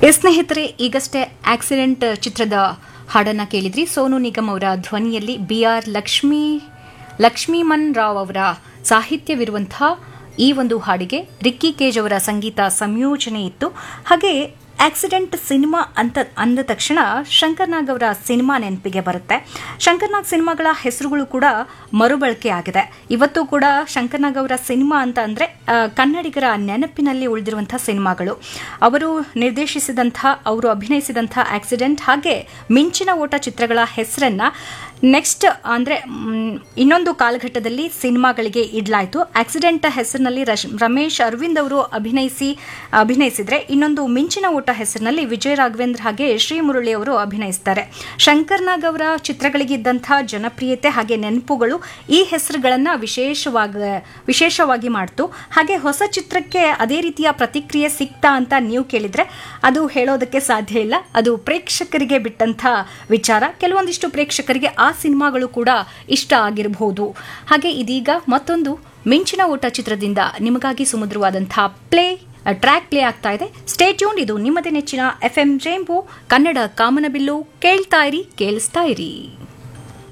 S ಸ್ನೇಹಿತರೆ ಈಗಷ್ಟೇ accident ಚಿತ್ರದ ಹಾಡನ್ನ ಕೇಳಿದ್ರಿ ಸೋನು ನಿಗಮ್ ಅವರ ಧ್ವನಿಯಲ್ಲಿ ಬಿ ಆರ್ ಲಕ್ಷ್ಮೀ ಲಕ್ಷ್ಮೀಮನ್ ರಾವ್ ಅವರ ಸಾಹಿತ್ಯವಿರುವಂತಹ ಈ ಒಂದು ಹಾಡಿಗೆ ರಿಕ್ಕಿ ಕೇಜ್ ಅವರ ಸಂಗೀತ ಸಂಯೋಜನೆ ಇತ್ತು ಹಾಗೆ ಆಕ್ಸಿಡೆಂಟ್ ಸಿನಿಮಾ ಅಂತ ಅಂದ ತಕ್ಷಣ ಶಂಕರ್ನಾಗ್ ಅವರ ಸಿನಿಮಾ ನೆನಪಿಗೆ ಬರುತ್ತೆ ಶಂಕರ್ನಾಗ್ ಸಿನಿಮಾಗಳ ಹೆಸರುಗಳು ಕೂಡ ಮರುಬಳಕೆ ಆಗಿದೆ ಇವತ್ತು ಕೂಡ ಶಂಕರ್ನಾಗ್ ಅವರ ಸಿನಿಮಾ ಅಂತ ಅಂದರೆ ಕನ್ನಡಿಗರ ನೆನಪಿನಲ್ಲಿ ಉಳಿದಿರುವಂಥ ಸಿನಿಮಾಗಳು ಅವರು ನಿರ್ದೇಶಿಸಿದಂಥ ಅವರು ಅಭಿನಯಿಸಿದಂಥ ಆಕ್ಸಿಡೆಂಟ್ ಹಾಗೆ ಮಿಂಚಿನ ಓಟ ಚಿತ್ರಗಳ ಹೆಸರನ್ನ ನೆಕ್ಸ್ಟ್ ಅಂದರೆ ಇನ್ನೊಂದು ಕಾಲಘಟ್ಟದಲ್ಲಿ ಸಿನಿಮಾಗಳಿಗೆ ಇಡಲಾಯಿತು ಆಕ್ಸಿಡೆಂಟ್ ಹೆಸರಿನಲ್ಲಿ ರಶ್- ರಮೇಶ್ ಅರವಿಂದ್ ಅವರು ಅಭಿನಯಿಸಿ ಅಭಿನಯಿಸಿದ್ರೆ ಇನ್ನೊಂದು ಮಿಂಚಿನ ಊಟ ಹೆಸರಿನಲ್ಲಿ ವಿಜಯ ರಾಘವೇಂದ್ರ ಹಾಗೆ ಶ್ರೀ ಮುರಳಿ ಅವರು ಅಭಿನಯಿಸ್ತಾರೆ ಶಂಕರ್ನಾಗ್ ಅವರ ಚಿತ್ರಗಳಿಗಿದ್ದಂಥ ಜನಪ್ರಿಯತೆ ಹಾಗೆ ನೆನಪುಗಳು ಈ ಹೆಸರುಗಳನ್ನು ವಿಶೇಷವಾಗಿ ವಿಶೇಷವಾಗಿ ಮಾಡ್ತು ಹಾಗೆ ಹೊಸ ಚಿತ್ರಕ್ಕೆ ಅದೇ ರೀತಿಯ ಪ್ರತಿಕ್ರಿಯೆ ಸಿಗ್ತಾ ಅಂತ ನೀವು ಕೇಳಿದ್ರೆ ಅದು ಹೇಳೋದಕ್ಕೆ ಸಾಧ್ಯ ಇಲ್ಲ ಅದು ಪ್ರೇಕ್ಷಕರಿಗೆ ಬಿಟ್ಟಂಥ ವಿಚಾರ ಕೆಲವೊಂದಿಷ್ಟು ಪ್ರೇಕ್ಷಕರಿಗೆ ಆ ಸಿನಿಮಾಗಳು ಕೂಡ ಇಷ್ಟ ಆಗಿರಬಹುದು ಹಾಗೆ ಇದೀಗ ಮತ್ತೊಂದು ಮಿಂಚಿನ ಊಟ ಚಿತ್ರದಿಂದ ನಿಮಗಾಗಿ ಸುಮಧುರವಾದಂತಹ ಪ್ಲೇ ಟ್ರ್ಯಾಕ್ ಪ್ಲೇ ಆಗ್ತಾ ಇದೆ ಸ್ಟೇ ಟ್ಯೂನ್ ಇದು ನಿಮ್ಮದೇ ನೆಚ್ಚಿನ ಎಫ್ ಎಂ ಜೇಂಬು ಕನ್ನಡ ಕಾಮನಬಿಲ್ಲು ಕೇಳ್ತಾ ಇರಿ ಕೇಳಿಸ್ತಾ ಇರಿ